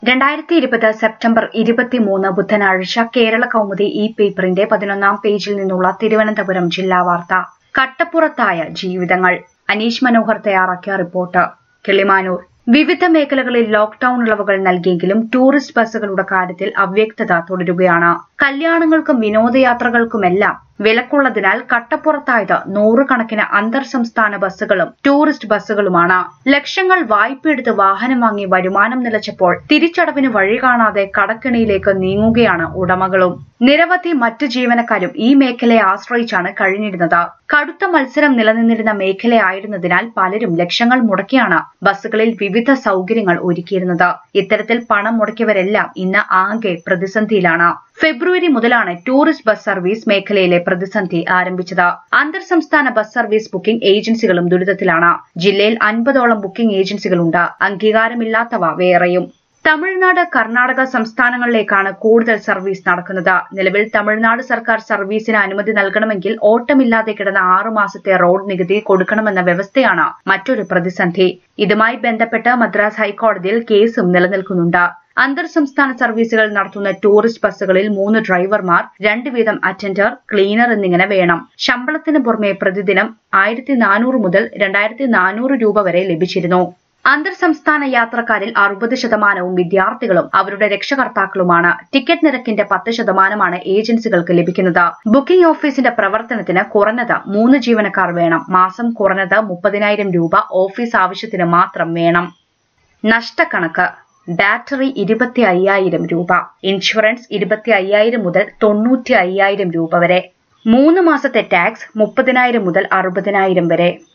രണ്ടായിരത്തി ഇരുപത് സെപ്റ്റംബർ ഇരുപത്തിമൂന്ന് ബുധനാഴ്ച കേരള കൗമുദി ഈ പേപ്പറിന്റെ പതിനൊന്നാം പേജിൽ നിന്നുള്ള തിരുവനന്തപുരം ജില്ലാ വാർത്ത കട്ടപ്പുറത്തായ ജീവിതങ്ങൾ അനീഷ് മനോഹർ തയ്യാറാക്കിയ റിപ്പോർട്ട് കിളിമാനൂർ വിവിധ മേഖലകളിൽ ലോക്ഡൌൺ ഇളവുകൾ നൽകിയെങ്കിലും ടൂറിസ്റ്റ് ബസ്സുകളുടെ കാര്യത്തിൽ അവ്യക്തത തുടരുകയാണ് കല്യാണങ്ങൾക്കും വിനോദയാത്രകൾക്കുമെല്ലാം വിലക്കുള്ളതിനാൽ കട്ടപ്പുറത്തായത് നൂറുകണക്കിന് അന്തർ സംസ്ഥാന ബസ്സുകളും ടൂറിസ്റ്റ് ബസ്സുകളുമാണ് ലക്ഷങ്ങൾ വായ്പയെടുത്ത് വാഹനം വാങ്ങി വരുമാനം നിലച്ചപ്പോൾ തിരിച്ചടവിന് വഴി കാണാതെ കടക്കിണിയിലേക്ക് നീങ്ങുകയാണ് ഉടമകളും നിരവധി മറ്റു ജീവനക്കാരും ഈ മേഖലയെ ആശ്രയിച്ചാണ് കഴിഞ്ഞിരുന്നത് കടുത്ത മത്സരം നിലനിന്നിരുന്ന മേഖലയായിരുന്നതിനാൽ പലരും ലക്ഷങ്ങൾ മുടക്കിയാണ് ബസ്സുകളിൽ വിവിധ സൗകര്യങ്ങൾ ഒരുക്കിയിരുന്നത് ഇത്തരത്തിൽ പണം മുടക്കിയവരെല്ലാം ഇന്ന് ആകെ പ്രതിസന്ധിയിലാണ് ഫെബ്രുവരി മുതലാണ് ടൂറിസ്റ്റ് ബസ് സർവീസ് മേഖലയിലെ പ്രതിസന്ധി ആരംഭിച്ചത് അന്തർ സംസ്ഥാന ബസ് സർവീസ് ബുക്കിംഗ് ഏജൻസികളും ദുരിതത്തിലാണ് ജില്ലയിൽ അൻപതോളം ബുക്കിംഗ് ഏജൻസികളുണ്ട് അംഗീകാരമില്ലാത്തവ വേറെയും തമിഴ്നാട് കർണാടക സംസ്ഥാനങ്ങളിലേക്കാണ് കൂടുതൽ സർവീസ് നടക്കുന്നത് നിലവിൽ തമിഴ്നാട് സർക്കാർ സർവീസിന് അനുമതി നൽകണമെങ്കിൽ ഓട്ടമില്ലാതെ കിടന്ന ആറു മാസത്തെ റോഡ് നികുതി കൊടുക്കണമെന്ന വ്യവസ്ഥയാണ് മറ്റൊരു പ്രതിസന്ധി ഇതുമായി ബന്ധപ്പെട്ട് മദ്രാസ് ഹൈക്കോടതിയിൽ കേസും നിലനിൽക്കുന്നുണ്ട് അന്തർ സംസ്ഥാന സർവീസുകൾ നടത്തുന്ന ടൂറിസ്റ്റ് ബസ്സുകളിൽ മൂന്ന് ഡ്രൈവർമാർ രണ്ട് വീതം അറ്റൻഡർ ക്ലീനർ എന്നിങ്ങനെ വേണം ശമ്പളത്തിന് പുറമെ പ്രതിദിനം ആയിരത്തി നാനൂറ് മുതൽ രണ്ടായിരത്തി നാനൂറ് രൂപ വരെ ലഭിച്ചിരുന്നു അന്തർ സംസ്ഥാന യാത്രക്കാരിൽ അറുപത് ശതമാനവും വിദ്യാർത്ഥികളും അവരുടെ രക്ഷകർത്താക്കളുമാണ് ടിക്കറ്റ് നിരക്കിന്റെ പത്ത് ശതമാനമാണ് ഏജൻസികൾക്ക് ലഭിക്കുന്നത് ബുക്കിംഗ് ഓഫീസിന്റെ പ്രവർത്തനത്തിന് കുറഞ്ഞത് മൂന്ന് ജീവനക്കാർ വേണം മാസം കുറഞ്ഞത് മുപ്പതിനായിരം രൂപ ഓഫീസ് ആവശ്യത്തിന് മാത്രം വേണം നഷ്ടക്കണക്ക് ബാറ്ററി ഇരുപത്തി അയ്യായിരം രൂപ ഇൻഷുറൻസ് ഇരുപത്തി അയ്യായിരം മുതൽ തൊണ്ണൂറ്റി അയ്യായിരം രൂപ വരെ മൂന്ന് മാസത്തെ ടാക്സ് മുപ്പതിനായിരം മുതൽ അറുപതിനായിരം വരെ